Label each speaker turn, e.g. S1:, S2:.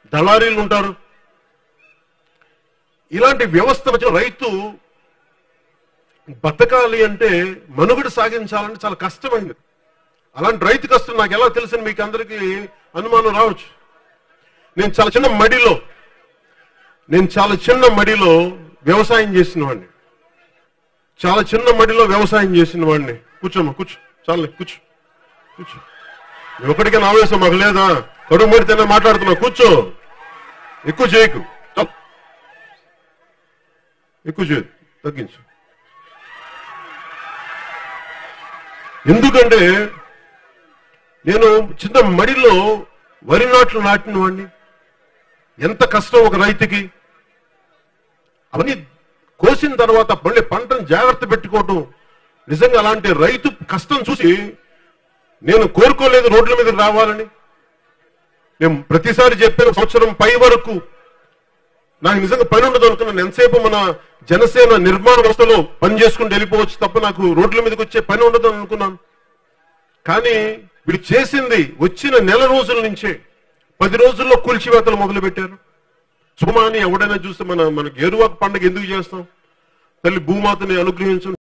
S1: దళారీలు ఉంటారు ఇలాంటి వ్యవస్థ మధ్య రైతు బతకాలి అంటే మనుగడ సాగించాలంటే చాలా కష్టమైంది అలాంటి రైతు కష్టం నాకు ఎలా తెలుసని మీకు అందరికీ అనుమానం రావచ్చు నేను చాలా చిన్న మడిలో నేను చాలా చిన్న మడిలో వ్యవసాయం చేసిన వాడిని చాలా చిన్న మడిలో వ్యవసాయం చేసిన వాడిని కూర్చోమ్మా కూర్చో చాలే కూర్చో కూర్చో నువ్వు ఒకటికే ఆవేశం మాకు లేదా కడుపు మడితేనే మాట్లాడుతున్నావు కూర్చో ఎక్కువ చేయకు చాలు. ఎక్కువ చేయదు తగ్గించు ఎందుకంటే నేను చిన్న మడిలో వరి నాట్లు నాటిన వాడిని ఎంత కష్టం ఒక రైతుకి అవన్నీ కోసిన తర్వాత మళ్ళీ పంటను జాగ్రత్త పెట్టుకోవటం నిజంగా అలాంటి రైతు కష్టం చూసి నేను కోరుకోలేదు రోడ్ల మీద రావాలని నేను ప్రతిసారి చెప్పిన సంవత్సరం పై వరకు నాకు నిజంగా పని ఉండదు అనుకున్నాను ఎంతసేపు మన జనసేన నిర్మాణ వ్యవస్థలో పని చేసుకుంటూ వెళ్ళిపోవచ్చు తప్ప నాకు రోడ్ల మీదకి వచ్చే పని ఉండదు అని అనుకున్నాను కానీ వీళ్ళు చేసింది వచ్చిన నెల రోజుల నుంచే పది రోజుల్లో కూల్చివేతలు మొదలు పెట్టారు సుమాని ఎవడైనా చూస్తే మన మనకి ఎరువాక పండుగ ఎందుకు చేస్తాం తల్లి భూమాతని అనుగ్రహించు